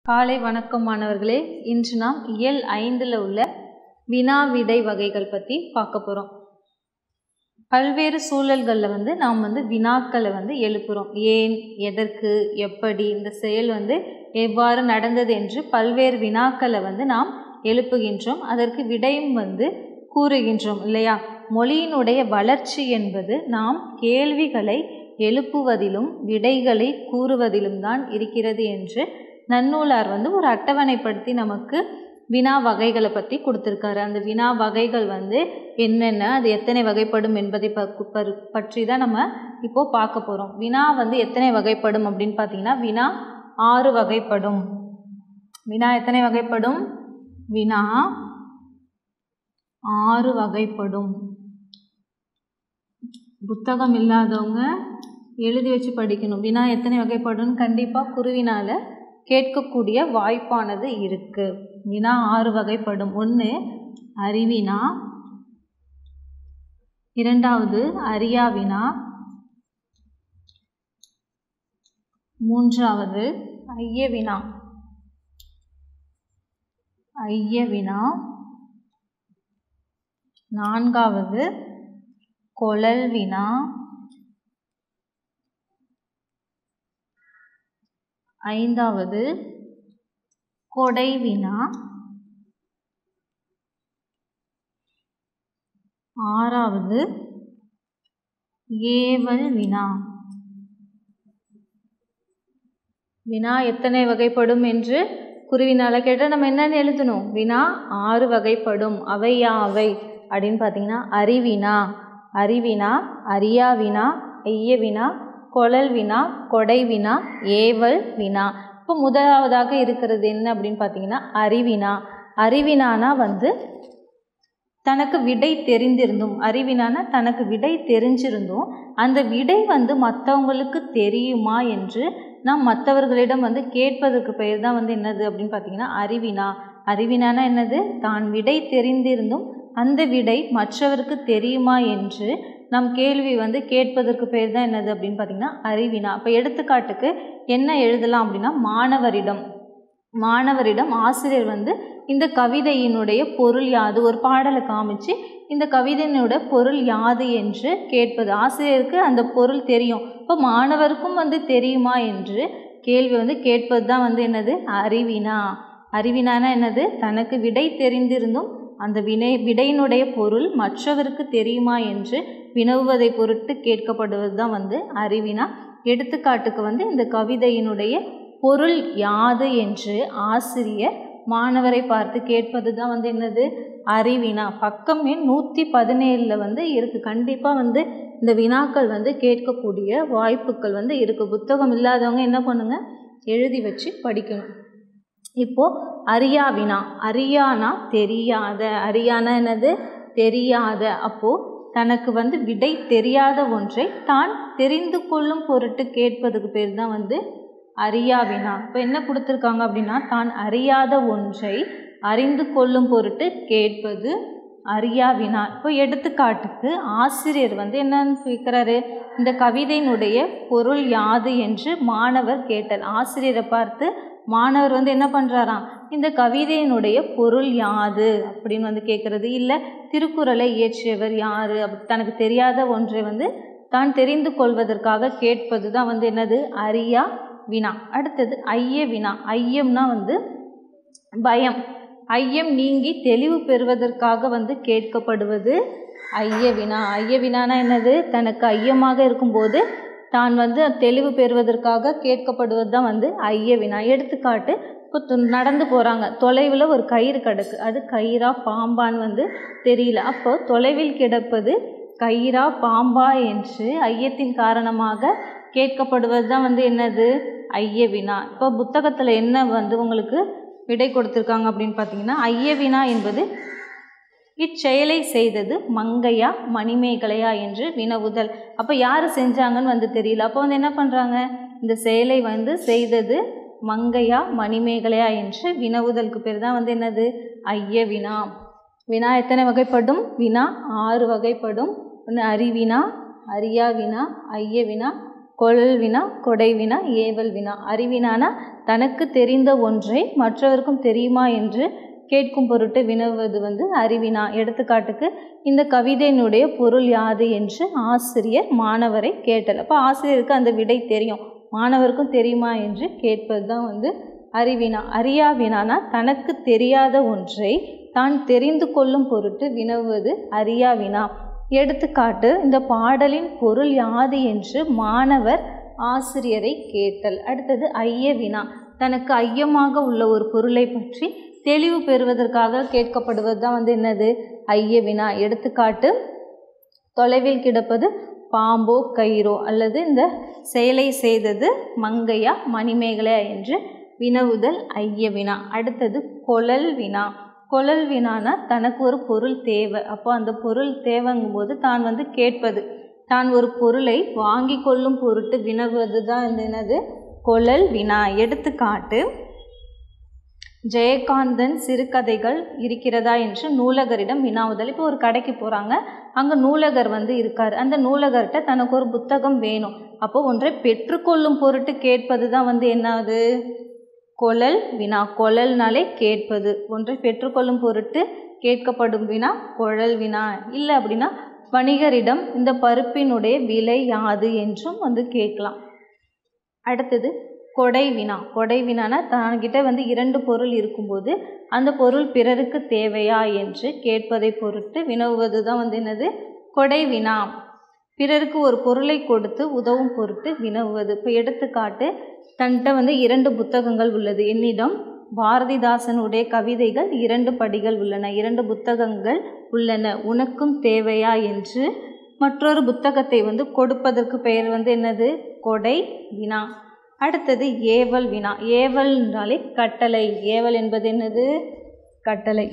காலை வணக்கம் மாணவர்களே இன்று நாம் இயல் ஐந்தில் உள்ள வினா விடை வகைகள் பற்றி பார்க்க போகிறோம் பல்வேறு சூழல்களில் வந்து நாம் வந்து வினாக்களை வந்து எழுப்புகிறோம் ஏன் எதற்கு எப்படி இந்த செயல் வந்து எவ்வாறு நடந்தது என்று பல்வேறு வினாக்களை வந்து நாம் எழுப்புகின்றோம் அதற்கு விடையும் வந்து கூறுகின்றோம் இல்லையா மொழியினுடைய வளர்ச்சி என்பது நாம் கேள்விகளை எழுப்புவதிலும் விடைகளை கூறுவதிலும் தான் இருக்கிறது என்று நன்னூலார் வந்து ஒரு அட்டவணைப்படுத்தி நமக்கு வினா வகைகளை பற்றி கொடுத்துருக்காரு அந்த வினா வகைகள் வந்து என்னென்ன அது எத்தனை வகைப்படும் என்பதை பற்றி தான் நம்ம இப்போது பார்க்க போகிறோம் வினா வந்து எத்தனை வகைப்படும் அப்படின்னு பார்த்தீங்கன்னா வினா ஆறு வகைப்படும் வினா எத்தனை வகைப்படும் வினா ஆறு வகைப்படும் புத்தகம் இல்லாதவங்க எழுதி வச்சு படிக்கணும் வினா எத்தனை வகைப்படும் கண்டிப்பாக குருவினால் கேட்கக்கூடிய வாய்ப்பானது இருக்குது வினா ஆறு வகைப்படும் ஒன்று அறிவினா இரண்டாவது அரியா வினா மூன்றாவது ஐய வினா ஐய வினா நான்காவது கொழல் வினா ஐந்தாவது கொடை வினா ஆறாவது ஏவல் வினா வினா எத்தனை வகைப்படும் என்று குருவினால் கேட்டால் நம்ம என்னென்னு எழுதணும் வினா ஆறு வகைப்படும் அவை யாவை அப்படின்னு பார்த்தீங்கன்னா அறிவினா அறிவினா அரியா வினா ஐய வினா கொழல் வினா கொடை வினா ஏவல் வினா இப்போ முதலாவதாக இருக்கிறது என்ன அப்படின்னு பார்த்தீங்கன்னா அறிவினா அறிவினானா வந்து தனக்கு விடை தெரிந்திருந்தும் அறிவினானா தனக்கு விடை தெரிஞ்சிருந்தும் அந்த விடை வந்து மற்றவங்களுக்கு தெரியுமா என்று நாம் மற்றவர்களிடம் வந்து கேட்பதற்கு பெயர் தான் வந்து என்னது அப்படின்னு பார்த்தீங்கன்னா அறிவினா அறிவினானா என்னது தான் விடை தெரிந்திருந்தும் அந்த விடை மற்றவருக்கு தெரியுமா என்று நம் கேள்வி வந்து கேட்பதற்கு பேர் தான் என்னது அப்படின்னு பார்த்தீங்கன்னா அறிவினா இப்போ எடுத்துக்காட்டுக்கு என்ன எழுதலாம் அப்படின்னா மாணவரிடம் மாணவரிடம் ஆசிரியர் வந்து இந்த கவிதையினுடைய பொருள் யாது ஒரு பாடலை காமிச்சு இந்த கவிதையினுடைய பொருள் யாது என்று கேட்பது ஆசிரியருக்கு அந்த பொருள் தெரியும் இப்போ மாணவருக்கும் வந்து தெரியுமா என்று கேள்வி வந்து கேட்பது தான் வந்து என்னது அறிவினா அறிவினானா என்னது தனக்கு விடை தெரிந்திருந்தும் அந்த வினை விடையினுடைய பொருள் மற்றவருக்கு தெரியுமா என்று வினவுவதை பொருட்டு கேட்கப்படுவது தான் வந்து அறிவினா எடுத்துக்காட்டுக்கு வந்து இந்த கவிதையினுடைய பொருள் யாது என்று ஆசிரியர் மாணவரை பார்த்து கேட்பது தான் வந்து என்னது அறிவினா பக்கம் எண் நூற்றி பதினேழில் வந்து இருக்குது கண்டிப்பாக வந்து இந்த வினாக்கள் வந்து கேட்கக்கூடிய வாய்ப்புகள் வந்து இருக்குது புத்தகம் இல்லாதவங்க என்ன பண்ணுங்கள் எழுதி வச்சு படிக்கணும் இப்போது அரியா வினா அரியானா தெரியாத அரியானா என்னது தெரியாத அப்போது தனக்கு வந்து விடை தெரியாத ஒன்றை தான் தெரிந்து கொள்ளும் பொருட்டு கேட்பதுக்கு பேர் தான் வந்து அறியா வினா இப்போ என்ன கொடுத்துருக்காங்க அப்படின்னா தான் அறியாத ஒன்றை அறிந்து கொள்ளும் பொருட்டு கேட்பது அறியா வினா இப்போ எடுத்துக்காட்டுக்கு ஆசிரியர் வந்து என்னன்னு கேட்குறாரு இந்த கவிதையினுடைய பொருள் யாது என்று மாணவர் கேட்டார் ஆசிரியரை பார்த்து மாணவர் வந்து என்ன பண்ணுறாராம் இந்த கவிதையினுடைய பொருள் யாது அப்படின்னு வந்து கேட்குறது இல்லை திருக்குறளை இயற்றியவர் யார் அப்படி தனக்கு தெரியாத ஒன்றை வந்து தான் தெரிந்து கொள்வதற்காக கேட்பது தான் வந்து என்னது அரியா வினா அடுத்தது ஐய வினா ஐயம்னா வந்து பயம் ஐயம் நீங்கி தெளிவு பெறுவதற்காக வந்து கேட்கப்படுவது ஐய வினா ஐய வினானா என்னது தனக்கு ஐயமாக இருக்கும்போது தான் வந்து தெளிவு பெறுவதற்காக கேட்கப்படுவது தான் வந்து ஐய வினா எடுத்துக்காட்டு இப்போ நடந்து போகிறாங்க தொலைவில் ஒரு கயிறு கிடக்கு அது கயிறா பாம்பான்னு வந்து தெரியல அப்போ தொலைவில் கிடப்பது கயிறா பாம்பா என்று ஐயத்தின் காரணமாக கேட்கப்படுவது தான் வந்து என்னது ஐய வினா இப்போ புத்தகத்தில் என்ன வந்து உங்களுக்கு விடை கொடுத்துருக்காங்க அப்படின்னு பார்த்தீங்கன்னா ஐய வினா என்பது இச்செயலை செய்தது மங்கையா மணிமேகலையா என்று வினவுதல் அப்போ யார் செஞ்சாங்கன்னு வந்து தெரியல அப்போ வந்து என்ன பண்ணுறாங்க இந்த செயலை வந்து செய்தது மங்கையா மணிமேகலையா என்று வினவுதலுக்கு பேர் தான் வந்து என்னது ஐய வினா வினா எத்தனை வகைப்படும் வினா ஆறு வகைப்படும் ஒன்று அறிவினா அரியா வினா ஐய வினா கொழல் வினா கொடை வினா ஏவல் வினா அறிவினானா தனக்கு தெரிந்த ஒன்றை மற்றவருக்கும் தெரியுமா என்று கேட்கும் பொருட்டு வினவுவது வந்து அறிவினா எடுத்துக்காட்டுக்கு இந்த கவிதையினுடைய பொருள் யாது என்று ஆசிரியர் மாணவரை கேட்டல் அப்போ ஆசிரியருக்கு அந்த விடை தெரியும் மாணவருக்கும் தெரியுமா என்று கேட்பது தான் வந்து அறிவினா அறியா வினானா தனக்கு தெரியாத ஒன்றை தான் தெரிந்து கொள்ளும் பொருட்டு வினவுவது அறியா வினா எடுத்துக்காட்டு இந்த பாடலின் பொருள் யாது என்று மாணவர் ஆசிரியரை கேட்டல் அடுத்தது ஐய வினா தனக்கு ஐயமாக உள்ள ஒரு பொருளை பற்றி தெளிவு பெறுவதற்காக கேட்கப்படுவது தான் வந்து என்னது ஐய வினா எடுத்துக்காட்டு தொலைவில் கிடப்பது பாம்போ கயிறோ அல்லது இந்த செயலை செய்தது மங்கையா மணிமேகலையா என்று வினவுதல் ஐய வினா அடுத்தது கொழல் வினா கொழல் வினானா தனக்கு ஒரு பொருள் தேவை அப்போ அந்த பொருள் தேவைங்கும்போது தான் வந்து கேட்பது தான் ஒரு பொருளை வாங்கி கொள்ளும் பொருட்டு வினவுவது தான் இந்த என்னது கொழல் வினா எடுத்துக்காட்டு ஜெயகாந்தன் சிறுகதைகள் இருக்கிறதா என்று நூலகரிடம் வினாவுதல் இப்போ ஒரு கடைக்கு போகிறாங்க அங்கே நூலகர் வந்து இருக்கார் அந்த நூலகர்கிட்ட தனக்கு ஒரு புத்தகம் வேணும் அப்போ ஒன்றை பெற்றுக்கொள்ளும் பொருட்டு கேட்பது தான் வந்து என்னது கொழல் வினா கொழல்னாலே கேட்பது ஒன்றை பெற்றுக்கொள்ளும் பொருட்டு கேட்கப்படும் வினா குழல் வினா இல்லை அப்படின்னா வணிகரிடம் இந்த பருப்பினுடைய விலை யாது என்றும் வந்து கேட்கலாம் அடுத்தது கொடை வினா கொடை வினானா தன்கிட்ட வந்து இரண்டு பொருள் இருக்கும்போது அந்த பொருள் பிறருக்கு தேவையா என்று கேட்பதை பொருட்டு வினவுவது தான் வந்து என்னது கொடை வினா பிறருக்கு ஒரு பொருளை கொடுத்து உதவும் பொருட்டு வினவுவது இப்போ எடுத்துக்காட்டு தன்கிட்ட வந்து இரண்டு புத்தகங்கள் உள்ளது என்னிடம் பாரதிதாசனுடைய கவிதைகள் இரண்டு படிகள் உள்ளன இரண்டு புத்தகங்கள் உள்ளன உனக்கும் தேவையா என்று மற்றொரு புத்தகத்தை வந்து கொடுப்பதற்கு பெயர் வந்து என்னது கொடை வினா அடுத்தது ஏவல் வினா ஏவல் என்றாலே கட்டளை ஏவல் என்பது என்னது கட்டளை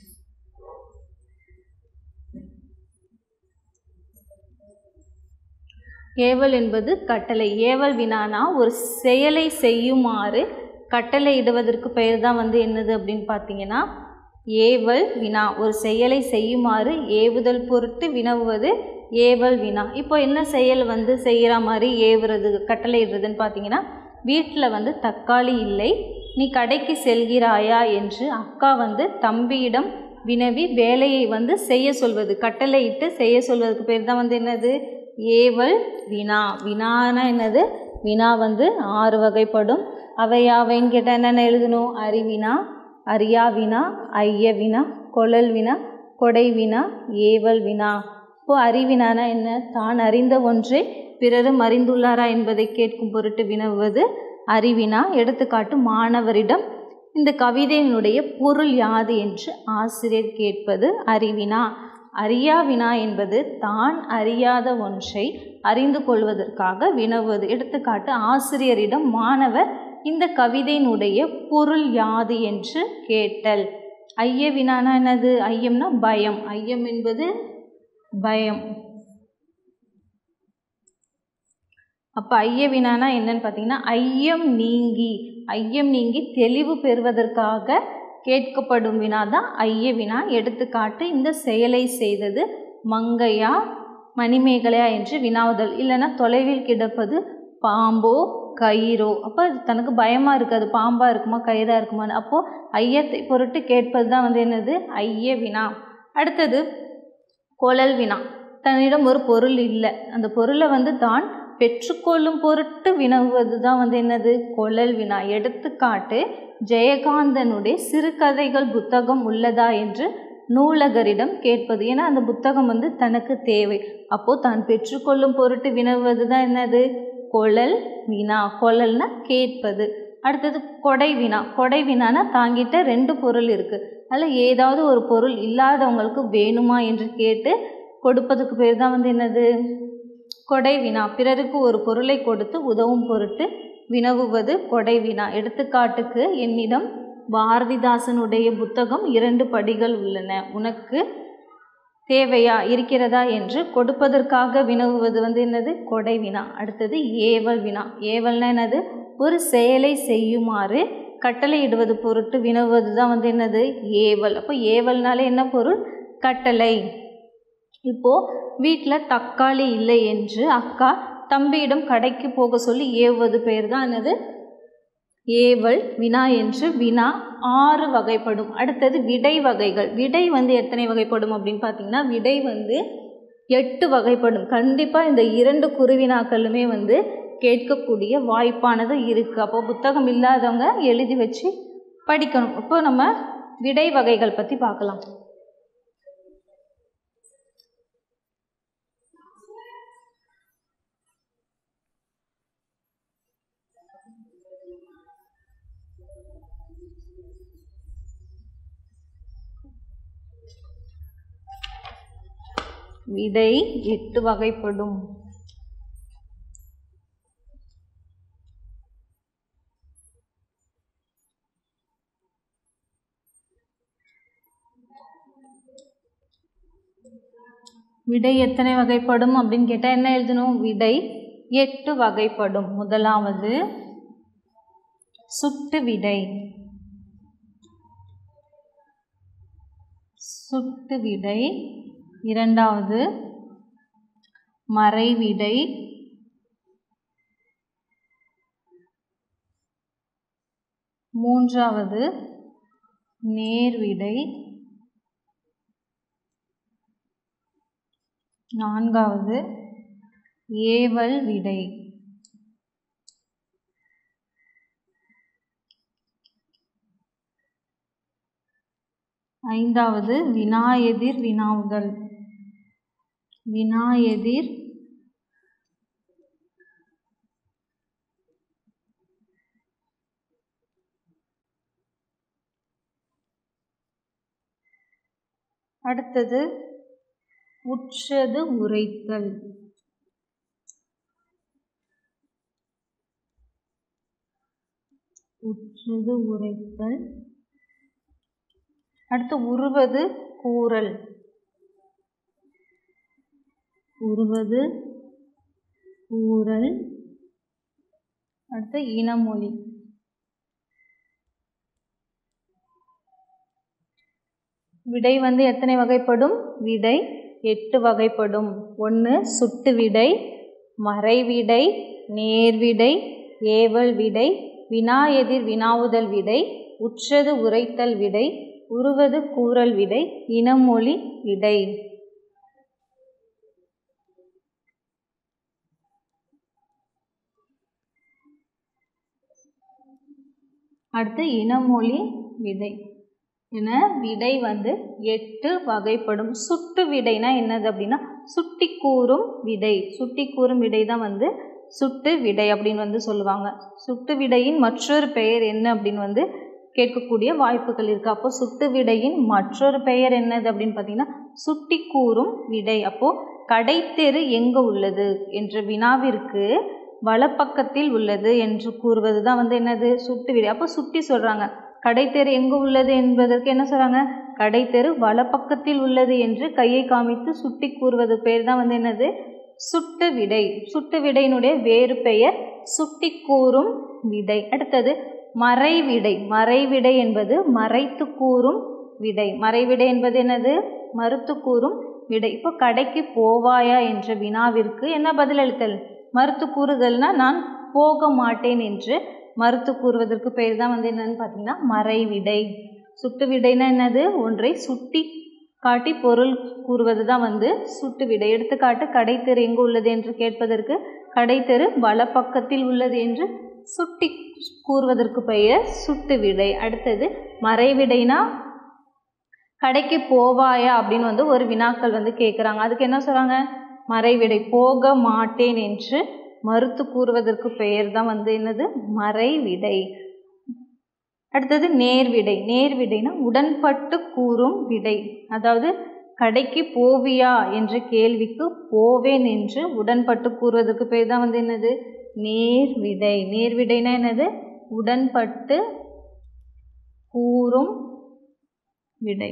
ஏவல் என்பது கட்டளை ஏவல் வினானா ஒரு செயலை செய்யுமாறு கட்டளை இடுவதற்கு பெயர் தான் வந்து என்னது அப்படின்னு பார்த்தீங்கன்னா ஏவல் வினா ஒரு செயலை செய்யுமாறு ஏவுதல் பொருட்டு வினவுவது ஏவல் வினா இப்போ என்ன செயல் வந்து செய்கிற மாதிரி ஏவுறது கட்டளை இடுறதுன்னு பார்த்தீங்கன்னா வீட்டில் வந்து தக்காளி இல்லை நீ கடைக்கு செல்கிறாயா என்று அக்கா வந்து தம்பியிடம் வினவி வேலையை வந்து செய்ய சொல்வது கட்டளையிட்டு செய்ய சொல்வதற்கு பேர் தான் வந்து என்னது ஏவல் வினா வினானா என்னது வினா வந்து ஆறு வகைப்படும் அவை யாவைன்னு கேட்டால் என்னென்ன எழுதணும் அறிவினா அறியா வினா ஐய வினா கொழல் வினா கொடை வினா ஏவல் வினா இப்போது அறிவினானா என்ன தான் அறிந்த ஒன்றை பிறரும் அறிந்துள்ளாரா என்பதை கேட்கும் பொருட்டு வினவுவது அறிவினா எடுத்துக்காட்டு மாணவரிடம் இந்த கவிதையினுடைய பொருள் யாது என்று ஆசிரியர் கேட்பது அறிவினா அறியா வினா என்பது தான் அறியாத ஒன்றை அறிந்து கொள்வதற்காக வினவுவது எடுத்துக்காட்டு ஆசிரியரிடம் மாணவர் இந்த கவிதையினுடைய பொருள் யாது என்று கேட்டல் ஐய வினானா என்னது ஐயம்னா பயம் ஐயம் என்பது பயம் அப்போ ஐய வினானா என்னன்னு பார்த்தீங்கன்னா ஐயம் நீங்கி ஐயம் நீங்கி தெளிவு பெறுவதற்காக கேட்கப்படும் வினா தான் ஐய வினா எடுத்துக்காட்டு இந்த செயலை செய்தது மங்கையா மணிமேகலையா என்று வினாவுதல் இல்லைன்னா தொலைவில் கிடப்பது பாம்போ கயிறோ அப்போ அது தனக்கு பயமாக இருக்குது அது பாம்பாக இருக்குமா கயிறாக இருக்குமான்னு அப்போது ஐயத்தை பொருட்டு கேட்பது தான் வந்து என்னது ஐய வினா அடுத்தது கொழல் வினா தன்னிடம் ஒரு பொருள் இல்லை அந்த பொருளை வந்து தான் பெற்றுக்கொள்ளும் பொருட்டு வினவுவது தான் வந்து என்னது கொழல் வினா எடுத்துக்காட்டு ஜெயகாந்தனுடைய சிறுகதைகள் புத்தகம் உள்ளதா என்று நூலகரிடம் கேட்பது ஏன்னா அந்த புத்தகம் வந்து தனக்கு தேவை அப்போது தான் பெற்றுக்கொள்ளும் பொருட்டு வினவுவது தான் என்னது கொழல் வினா கொழல்னா கேட்பது அடுத்தது கொடை வினா கொடை வினானா தாங்கிட்ட ரெண்டு பொருள் இருக்குது அதில் ஏதாவது ஒரு பொருள் இல்லாதவங்களுக்கு வேணுமா என்று கேட்டு கொடுப்பதுக்கு பேர் தான் வந்து என்னது கொடை வினா பிறருக்கு ஒரு பொருளை கொடுத்து உதவும் பொருட்டு வினவுவது கொடை வினா எடுத்துக்காட்டுக்கு என்னிடம் பாரதிதாசனுடைய புத்தகம் இரண்டு படிகள் உள்ளன உனக்கு தேவையா இருக்கிறதா என்று கொடுப்பதற்காக வினவுவது வந்து என்னது கொடை வினா அடுத்தது ஏவல் வினா ஏவல்னா என்னது ஒரு செயலை செய்யுமாறு கட்டளையிடுவது பொருட்டு வினவுவது தான் வந்து என்னது ஏவல் அப்போ ஏவல்னாலே என்ன பொருள் கட்டளை இப்போது வீட்டில் தக்காளி இல்லை என்று அக்கா தம்பியிடம் கடைக்கு போக சொல்லி ஏவுவது பெயர் தான் என்னது ஏவல் வினா என்று வினா ஆறு வகைப்படும் அடுத்தது விடை வகைகள் விடை வந்து எத்தனை வகைப்படும் அப்படின்னு பார்த்தீங்கன்னா விடை வந்து எட்டு வகைப்படும் கண்டிப்பாக இந்த இரண்டு குருவினாக்களுமே வந்து கேட்கக்கூடிய வாய்ப்பானது இருக்குது அப்போ புத்தகம் இல்லாதவங்க எழுதி வச்சு படிக்கணும் இப்போ நம்ம விடை வகைகள் பற்றி பார்க்கலாம் விடை எட்டு வகைப்படும் விடை எத்தனை வகைப்படும் அப்படின்னு கேட்டால் என்ன எழுதணும் விடை எட்டு வகைப்படும் முதலாவது சுட்டு விடை சுட்டு விடை இரண்டாவது மறைவிடை மூன்றாவது நேர்விடை நான்காவது ஏவல் விடை ஐந்தாவது வினாயெதிர் வினாவுதல் வினாயெதிர் அடுத்தது உற்றது உரைத்தல் உற்றது உரைத்தல் அடுத்து உருவது கூறல் உருவது கூறல் அடுத்து இனமொழி விடை வந்து எத்தனை வகைப்படும் விடை எட்டு வகைப்படும் ஒன்று சுட்டு விடை மறைவிடை நேர்விடை ஏவல் விடை வினா எதிர் வினாவுதல் விடை உற்றது உரைத்தல் விடை உருவது கூறல் விடை இனமொழி விடை அடுத்து இனமொழி விடை என விடை வந்து எட்டு வகைப்படும் சுட்டு விடைனா என்னது அப்படின்னா சுட்டி கூறும் விடை சுட்டி கூறும் விடை தான் வந்து சுட்டு விடை அப்படின்னு வந்து சொல்லுவாங்க சுட்டு விடையின் மற்றொரு பெயர் என்ன அப்படின்னு வந்து கேட்கக்கூடிய வாய்ப்புகள் இருக்குது அப்போ சுட்டு விடையின் மற்றொரு பெயர் என்னது அப்படின்னு பார்த்தீங்கன்னா சுட்டி கூறும் விடை அப்போது கடைத்தெரு எங்கே உள்ளது என்ற வினாவிற்கு வலப்பக்கத்தில் உள்ளது என்று கூறுவது தான் வந்து என்னது சுட்டு விடை அப்போ சுட்டி சொல்கிறாங்க கடைத்தெரு எங்கு உள்ளது என்பதற்கு என்ன சொல்கிறாங்க கடைத்தெரு வலப்பக்கத்தில் உள்ளது என்று கையை காமித்து சுட்டி கூறுவது பேர் தான் வந்து என்னது சுட்டு விடை சுட்டு விடையினுடைய வேறு பெயர் சுட்டி கூறும் விடை அடுத்தது மறைவிடை மறைவிடை என்பது மறைத்து கூறும் விடை மறைவிடை என்பது என்னது மறுத்து கூறும் விடை இப்போ கடைக்கு போவாயா என்ற வினாவிற்கு என்ன பதிலளித்தல் மறுத்து கூறுதல்னா நான் போக மாட்டேன் என்று மறுத்து கூறுவதற்கு பெயர் தான் வந்து என்னன்னு பார்த்தீங்கன்னா மறைவிடை சுட்டு விடைனா என்னது ஒன்றை சுட்டி காட்டி பொருள் கூறுவது தான் வந்து சுட்டு விடை எடுத்துக்காட்டு கடைத்தெரு எங்கு உள்ளது என்று கேட்பதற்கு கடைத்தெரு வலப்பக்கத்தில் உள்ளது என்று சுட்டி கூறுவதற்கு பெயர் சுட்டு விடை அடுத்தது மறைவிடைனா கடைக்கு போவாயா அப்படின்னு வந்து ஒரு வினாக்கள் வந்து கேட்குறாங்க அதுக்கு என்ன சொல்கிறாங்க மறைவிடை போக மாட்டேன் என்று மறுத்து கூறுவதற்கு பெயர் தான் வந்து என்னது மறைவிடை அடுத்தது நேர்விடை நேர்விடைனா உடன்பட்டு கூறும் விடை அதாவது கடைக்கு போவியா என்ற கேள்விக்கு போவேன் என்று உடன்பட்டு கூறுவதற்கு பேர் தான் வந்து என்னது நேர்விடை நேர்விடைனா என்னது உடன்பட்டு கூறும் விடை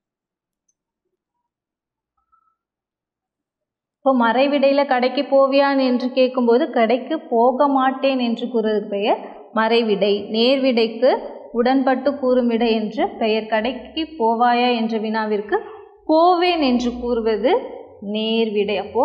இப்போ மறைவிடையில் கடைக்கு போவியான் என்று கேட்கும்போது கடைக்கு போக மாட்டேன் என்று கூறுவதற்கு பெயர் மறைவிடை நேர்விடைக்கு உடன்பட்டு கூறும் விடை என்று பெயர் கடைக்கு போவாயா என்ற வினாவிற்கு போவேன் என்று கூறுவது நேர்விடை அப்போது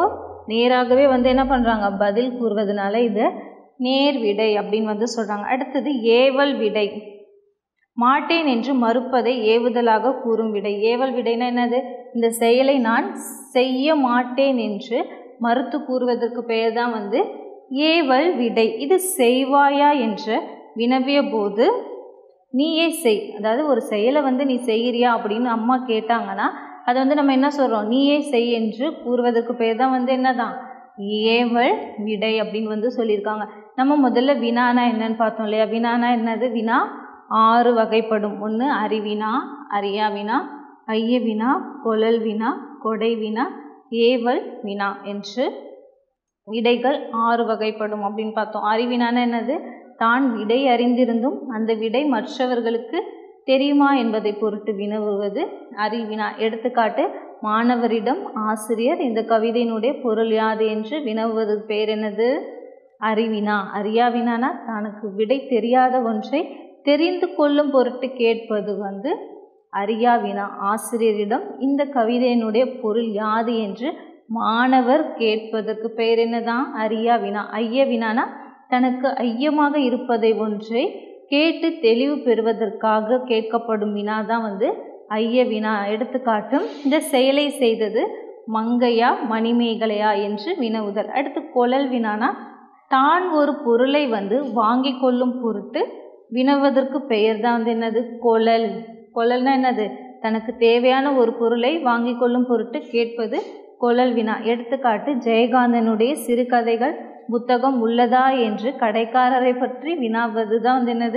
நேராகவே வந்து என்ன பண்ணுறாங்க பதில் கூறுவதனால இதை நேர் விடை அப்படின்னு வந்து சொல்கிறாங்க அடுத்தது ஏவல் விடை மாட்டேன் என்று மறுப்பதை ஏவுதலாக கூறும் விடை ஏவல் விடைனா என்னது இந்த செயலை நான் செய்ய மாட்டேன் என்று மறுத்து கூறுவதற்கு பெயர் தான் வந்து ஏவல் விடை இது செய்வாயா என்று வினவிய போது நீயே செய் அதாவது ஒரு செயலை வந்து நீ செய்கிறியா அப்படின்னு அம்மா கேட்டாங்கன்னா அதை வந்து நம்ம என்ன சொல்கிறோம் நீயே செய் என்று கூறுவதற்கு பேர் தான் வந்து என்னதான் ஏவல் விடை அப்படின்னு வந்து சொல்லியிருக்காங்க நம்ம முதல்ல வினானா என்னன்னு பார்த்தோம் இல்லையா வினானா என்னது வினா ஆறு வகைப்படும் ஒன்று அறிவினா அறியா வினா ஐய வினா கொழல் வினா கொடை வினா ஏவல் வினா என்று விடைகள் ஆறு வகைப்படும் அப்படின்னு பார்த்தோம் அறிவினானா என்னது தான் விடை அறிந்திருந்தும் அந்த விடை மற்றவர்களுக்கு தெரியுமா என்பதை பொருட்டு வினவுவது அறிவினா எடுத்துக்காட்டு மாணவரிடம் ஆசிரியர் இந்த கவிதையினுடைய பொருள் யாது என்று வினவுவது பேர் என்னது அறிவினா அறியாவினானா தனக்கு விடை தெரியாத ஒன்றை தெரிந்து கொள்ளும் பொருட்டு கேட்பது வந்து அறியாவினா ஆசிரியரிடம் இந்த கவிதையினுடைய பொருள் யாது என்று மாணவர் கேட்பதற்கு பெயர் என்னதான் அறியா வினா ஐய வினானா தனக்கு ஐயமாக இருப்பதை ஒன்றை கேட்டு தெளிவு பெறுவதற்காக கேட்கப்படும் வினா தான் வந்து ஐய வினா எடுத்துக்காட்டும் இந்த செயலை செய்தது மங்கையா மணிமேகலையா என்று வினவுதல் அடுத்து கொழல் வினானா தான் ஒரு பொருளை வந்து வாங்கி கொள்ளும் பொருட்டு வினவுவதற்கு பெயர் தான் வந்து என்னது கொழல் கொழல்னா என்னது தனக்கு தேவையான ஒரு பொருளை வாங்கி கொள்ளும் பொருட்டு கேட்பது கொழல் வினா எடுத்துக்காட்டு ஜெயகாந்தனுடைய சிறுகதைகள் புத்தகம் உள்ளதா என்று கடைக்காரரை பற்றி வினாவது தான் வந்து என்னது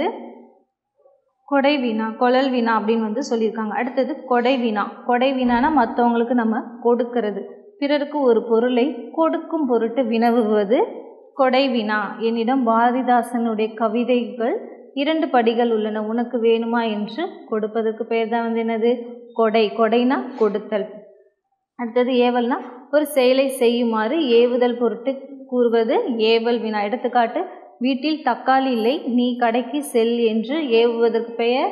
கொடை வினா கொழல் வினா அப்படின்னு வந்து சொல்லியிருக்காங்க அடுத்தது கொடை வினா கொடை வினானா மற்றவங்களுக்கு நம்ம கொடுக்கறது பிறருக்கு ஒரு பொருளை கொடுக்கும் பொருட்டு வினவுவது கொடை வினா என்னிடம் பாரதிதாசனுடைய கவிதைகள் இரண்டு படிகள் உள்ளன உனக்கு வேணுமா என்று கொடுப்பதற்கு பெயர் தான் வந்து என்னது கொடை கொடைனா கொடுத்தல் அடுத்தது ஏவல்னா ஒரு செயலை செய்யுமாறு ஏவுதல் பொருட்டு கூறுவது ஏவல் வினா எடுத்துக்காட்டு வீட்டில் தக்காளி இல்லை நீ கடைக்கு செல் என்று ஏவுவதற்கு பெயர்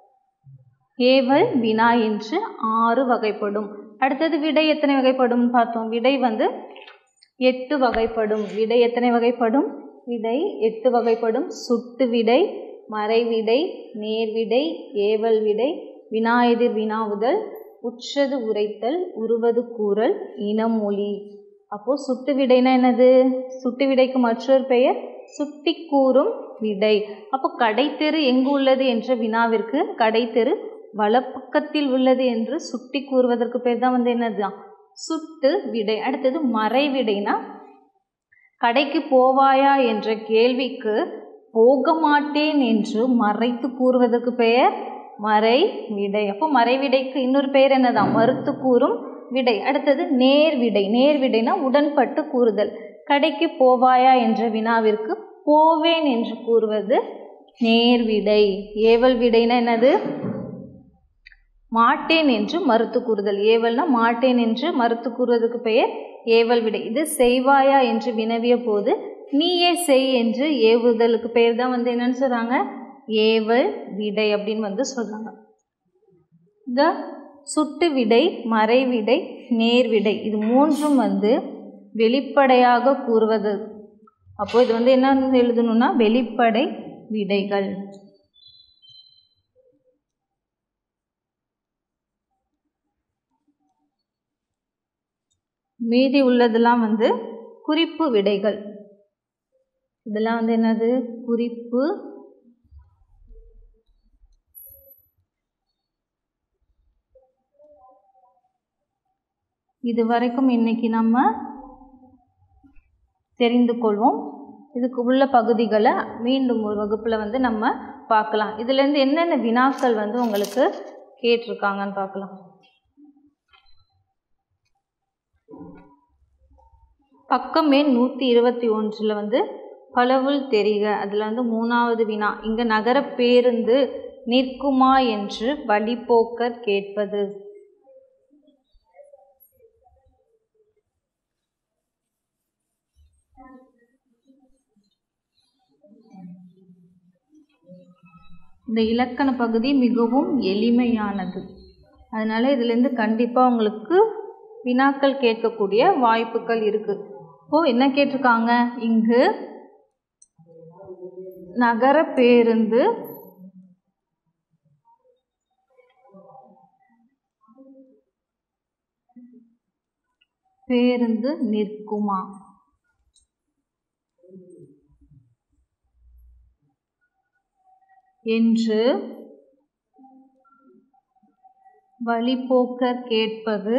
ஏவல் வினா என்று ஆறு வகைப்படும் அடுத்தது விடை எத்தனை வகைப்படும் பார்த்தோம் விடை வந்து எட்டு வகைப்படும் விடை எத்தனை வகைப்படும் விடை எட்டு வகைப்படும் சுட்டு விடை மறைவிடை நேர்விடை ஏவல் விடை வினா எதிர் வினாவுதல் உற்றது உரைத்தல் உருவது கூறல் இனமொழி அப்போது சுட்டு விடைனா என்னது சுட்டு விடைக்கு மற்றொரு பெயர் சுட்டி கூறும் விடை அப்போ கடைத்தெரு எங்கு உள்ளது என்ற வினாவிற்கு கடைத்தெரு வலப்பக்கத்தில் உள்ளது என்று சுட்டி கூறுவதற்கு பேர் தான் வந்து என்னதுதான் சுட்டு விடை அடுத்தது மறைவிடைனா கடைக்கு போவாயா என்ற கேள்விக்கு போக மாட்டேன் என்று மறைத்து கூறுவதற்கு பெயர் மறை விடை அப்போ மறைவிடைக்கு இன்னொரு பெயர் என்னதான் மறுத்து கூறும் விடை அடுத்தது நேர் விடை நேர் விடைனா உடன்பட்டு கூறுதல் கடைக்கு போவாயா என்ற வினாவிற்கு போவேன் என்று கூறுவது நேர் விடை ஏவல் விடைனா என்னது மாட்டேன் என்று மறுத்து கூறுதல் ஏவல்னா மாட்டேன் என்று மறுத்து கூறுவதற்கு பெயர் ஏவல் விடை இது செய்வாயா என்று வினவிய போது நீயே செய் என்று ஏவுதலுக்கு பெயர் தான் வந்து என்னன்னு சொல்கிறாங்க ஏவல் விடை அப்படின்னு வந்து சொல்கிறாங்க இந்த சுட்டு விடை மறைவிடை நேர்விடை இது மூன்றும் வந்து வெளிப்படையாக கூறுவது அப்போ இது வந்து என்ன எழுதணும்னா வெளிப்படை விடைகள் மீதி உள்ளதெல்லாம் வந்து குறிப்பு விடைகள் இதெல்லாம் வந்து என்னது குறிப்பு இது வரைக்கும் இன்னைக்கு நம்ம தெரிந்து கொள்வோம் இதுக்கு உள்ள பகுதிகளை மீண்டும் ஒரு வகுப்பில் வந்து நம்ம பார்க்கலாம் இதுலேருந்து என்னென்ன வினாக்கள் வந்து உங்களுக்கு கேட்டிருக்காங்கன்னு பார்க்கலாம் பக்கம் எண் நூற்றி இருபத்தி ஒன்றில் வந்து பலவுள் தெரிக அதில் வந்து மூணாவது வினா இங்கே நகர பேருந்து நிற்குமா என்று வழிபோக்கர் கேட்பது இந்த இலக்கண பகுதி மிகவும் எளிமையானது அதனால் இதுலேருந்து கண்டிப்பாக உங்களுக்கு வினாக்கள் கேட்கக்கூடிய வாய்ப்புகள் இருக்குது இப்போது என்ன கேட்டிருக்காங்க இங்கு நகர பேருந்து பேருந்து நிற்குமா என்று வழிப்போக்கர் கேட்பது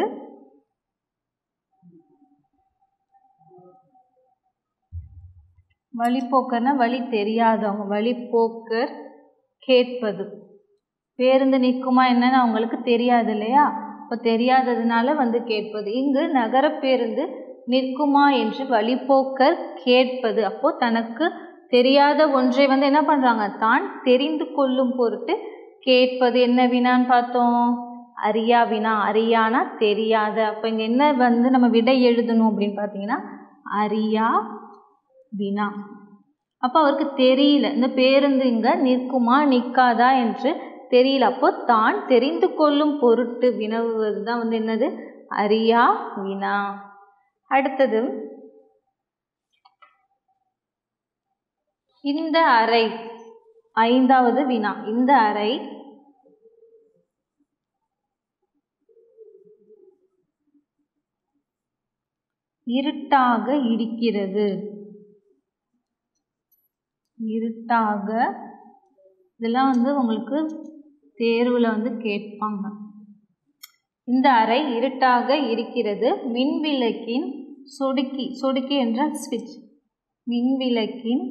வழிப்போக்கர்னா வழி தெரியாதவங்க வழிப்போக்கர் கேட்பது பேருந்து நிற்குமா என்னன்னு அவங்களுக்கு தெரியாது இல்லையா இப்போ தெரியாததுனால வந்து கேட்பது இங்கு நகர பேருந்து நிற்குமா என்று வழிப்போக்கர் கேட்பது அப்போ தனக்கு தெரியாத ஒன்றை வந்து என்ன பண்ணுறாங்க தான் தெரிந்து கொள்ளும் பொருட்டு கேட்பது என்ன வினான்னு பார்த்தோம் அறியா வினா அறியானா தெரியாத அப்போ இங்கே என்ன வந்து நம்ம விடை எழுதணும் அப்படின்னு பார்த்தீங்கன்னா அறியா வினா அப்போ அவருக்கு தெரியல இந்த பேருந்து இங்கே நிற்குமா நிற்காதா என்று தெரியல அப்போ தான் தெரிந்து கொள்ளும் பொருட்டு வினவுவது தான் வந்து என்னது அறியா வினா அடுத்தது இந்த அறை ஐந்தாவது வினா இந்த அறை இருட்டாக இருக்கிறது இருட்டாக இதெல்லாம் வந்து உங்களுக்கு தேர்வில் வந்து கேட்பாங்க இந்த அறை இருட்டாக இருக்கிறது மின்விளக்கின் சொடுக்கி சொடுக்கி என்றால் ஸ்விட்ச் மின்விளக்கின்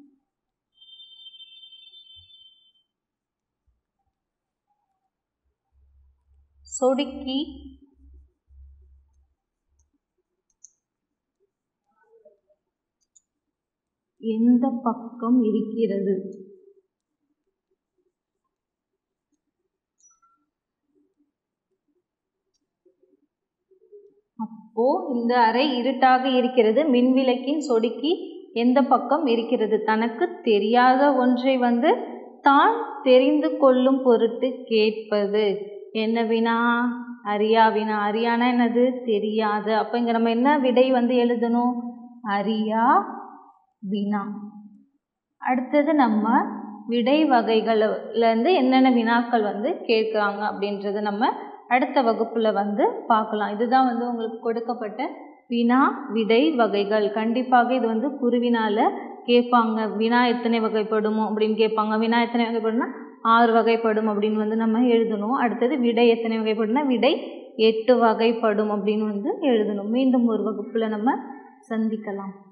சொடுக்கி எந்த பக்கம் இருக்கிறது அப்போ இந்த அறை இருட்டாக இருக்கிறது மின்விளக்கின் சொடுக்கி எந்த பக்கம் இருக்கிறது தனக்கு தெரியாத ஒன்றை வந்து தான் தெரிந்து கொள்ளும் பொருட்டு கேட்பது என்ன வினா அறியா வினா அறியானா என்னது தெரியாத அப்போ இங்கே நம்ம என்ன விடை வந்து எழுதணும் அறியா வினா அடுத்தது நம்ம விடை வகைகள்லேருந்து என்னென்ன வினாக்கள் வந்து கேட்குறாங்க அப்படின்றத நம்ம அடுத்த வகுப்பில் வந்து பார்க்கலாம் இதுதான் வந்து உங்களுக்கு கொடுக்கப்பட்ட வினா விடை வகைகள் கண்டிப்பாக இது வந்து குருவினால் கேட்பாங்க வினா எத்தனை வகைப்படுமோ அப்படின்னு கேட்பாங்க வினா எத்தனை வகைப்படும்னா ஆறு வகைப்படும் அப்படின்னு வந்து நம்ம எழுதணும் அடுத்தது விடை எத்தனை வகைப்படும்னா விடை எட்டு வகைப்படும் அப்படின்னு வந்து எழுதணும் மீண்டும் ஒரு வகுப்பில் நம்ம சந்திக்கலாம்